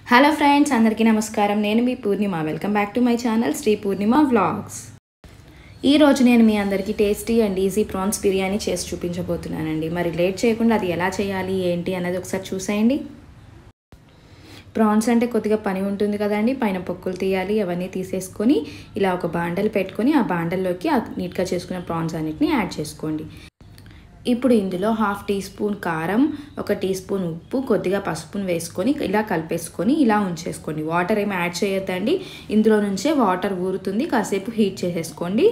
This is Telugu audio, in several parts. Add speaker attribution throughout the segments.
Speaker 1: హలో ఫ్రెండ్స్ అందరికీ నమస్కారం నేను మీ Purnima welcome back to my channel Sri Purnima vlogs ఈ రోజు నేను మీ అందరికీ tasty and easy prawns biryani చేసి చూపించబోతున్నానండి మరి లేట్ చేయకుండా అది ఎలా చేయాలి ఏంటి అనేది ఒకసారి చూసేయండి ప్రాన్స్ అంటే కొద్దిగా పని ఉంటుంది కదండి పైన పొక్కులు తీయాలి అవన్నీ తీసేసుకొని ఇలా ఒక బాండలు పెట్టుకొని ఆ బాండల్లోకి ఆ నీట్గా చేసుకున్న ప్రాన్స్ అన్నిటిని యాడ్ చేసుకోండి ఇప్పుడు ఇందులో హాఫ్ టీ స్పూన్ కారం ఒక టీ స్పూన్ ఉప్పు కొద్దిగా పసుపును వేసుకొని ఇలా కలిపేసుకొని ఇలా ఉంచేసుకోండి వాటర్ ఏమి యాడ్ చేయొద్దండి ఇందులో నుంచే వాటర్ ఊరుతుంది కాసేపు హీట్ చేసేసుకోండి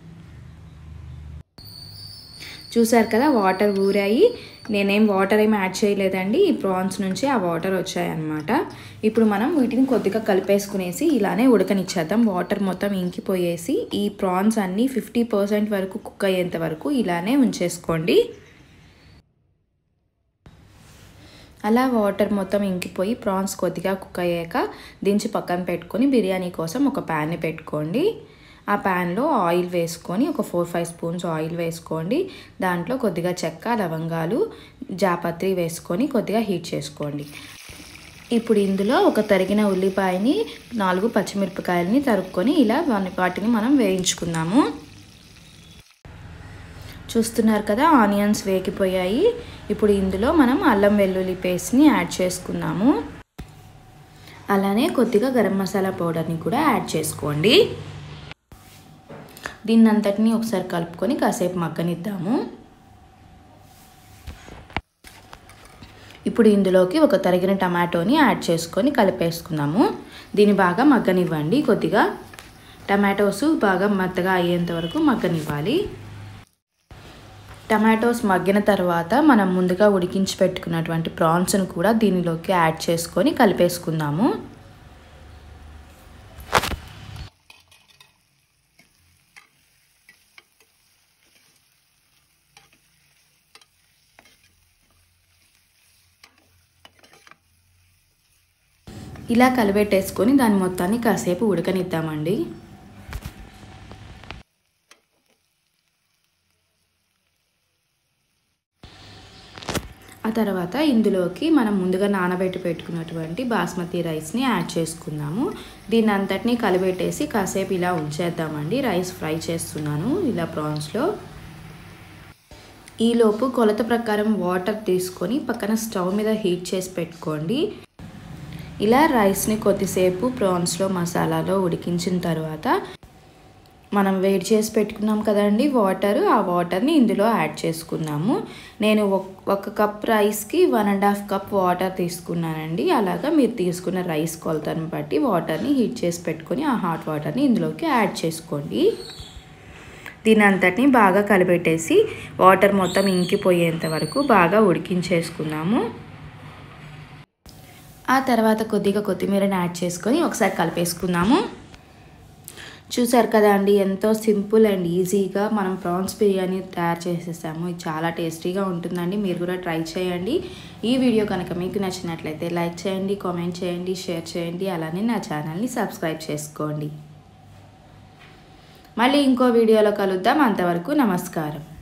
Speaker 1: చూసారు కదా వాటర్ ఊరాయి నేనేం వాటర్ ఏమి యాడ్ చేయలేదండి ఈ ప్రాన్స్ నుంచి ఆ వాటర్ వచ్చాయన్నమాట ఇప్పుడు మనం వీటిని కొద్దిగా కలిపేసుకునేసి ఇలానే ఉడకనిచ్చేద్దాం వాటర్ మొత్తం ఇంకిపోయేసి ఈ ప్రాన్స్ అన్నీ ఫిఫ్టీ పర్సెంట్ వరకు కుక్ అయ్యేంత వరకు ఇలానే ఉంచేసుకోండి అలా వాటర్ మొత్తం ఇంకిపోయి ప్రాన్స్ కొద్దిగా కుక్ అయ్యాక దించి పక్కన పెట్టుకొని బిర్యానీ కోసం ఒక ప్యాన్ని పెట్టుకోండి ఆ ప్యాన్లో ఆయిల్ వేసుకొని ఒక ఫోర్ ఫైవ్ స్పూన్స్ ఆయిల్ వేసుకోండి దాంట్లో కొద్దిగా చెక్క లవంగాలు జాపత్రి వేసుకొని కొద్దిగా హీట్ చేసుకోండి ఇప్పుడు ఇందులో ఒక తరిగిన ఉల్లిపాయని నాలుగు పచ్చిమిరపకాయలని తరుక్కొని ఇలా వాటిని మనం వేయించుకుందాము చూస్తున్నారు కదా ఆనియన్స్ వేగిపోయాయి ఇప్పుడు ఇందులో మనం అల్లం వెల్లుల్లి పేస్ట్ని యాడ్ చేసుకుందాము అలానే కొద్దిగా గరం మసాలా పౌడర్ని కూడా యాడ్ చేసుకోండి దీన్ని అంతటిని ఒకసారి కలుపుకొని కాసేపు మగ్గనిద్దాము ఇప్పుడు ఇందులోకి ఒక తరిగిన టమాటోని యాడ్ చేసుకొని కలిపేసుకుందాము దీన్ని బాగా మగ్గనివ్వండి కొద్దిగా టమాటోస్ బాగా మెత్తగా అయ్యేంత వరకు మగ్గనివ్వాలి టమాటోస్ మగ్గిన తర్వాత మనం ముందుగా ఉడికించి పెట్టుకున్నటువంటి ప్రాన్స్ను కూడా దీనిలోకి యాడ్ చేసుకొని కలిపేసుకుందాము ఇలా కలిపెట్టేసుకొని దాని మొత్తాన్ని కాసేపు ఉడకనిద్దామండి ఆ తర్వాత ఇందులోకి మనం ముందుగా నానబెట్టి పెట్టుకున్నటువంటి బాస్మతి రైస్ని యాడ్ చేసుకుందాము దీన్ని అంతటినీ కలిపెట్టేసి కాసేపు ఇలా ఉంచేద్దామండి రైస్ ఫ్రై చేస్తున్నాను ఇలా ప్రాన్స్లో ఈలోపు కొలత ప్రకారం వాటర్ తీసుకొని పక్కన స్టవ్ మీద హీట్ చేసి పెట్టుకోండి ఇలా రైస్ని కొద్దిసేపు ప్రాన్స్లో మసాలాలో ఉడికించిన తర్వాత మనం వేడి చేసి పెట్టుకున్నాం కదండి వాటర్ ఆ వాటర్ని ఇందులో యాడ్ చేసుకున్నాము నేను ఒక కప్ రైస్కి one and half cup water తీసుకున్నానండి అలాగా మీరు తీసుకున్న రైస్ కొలతను బట్టి వాటర్ని హీట్ చేసి పెట్టుకొని ఆ హాట్ వాటర్ని ఇందులోకి యాడ్ చేసుకోండి దీని అంతటిని బాగా కలిపెట్టేసి వాటర్ మొత్తం ఇంకిపోయేంత వరకు బాగా ఉడికించేసుకున్నాము ఆ తర్వాత కొద్దిగా కొత్తిమీరని యాడ్ చేసుకొని ఒకసారి కలిపేసుకుందాము చూసారు కదా అండి ఎంతో సింపుల్ అండ్ ఈజీగా మనం ప్రాన్స్ బిర్యానీ తయారు చేసేసాము ఇది చాలా టేస్టీగా ఉంటుందండి మీరు కూడా ట్రై చేయండి ఈ వీడియో కనుక మీకు నచ్చినట్లయితే లైక్ చేయండి కామెంట్ చేయండి షేర్ చేయండి అలానే నా ఛానల్ని సబ్స్క్రైబ్ చేసుకోండి మళ్ళీ ఇంకో వీడియోలో కలుద్దాం అంతవరకు నమస్కారం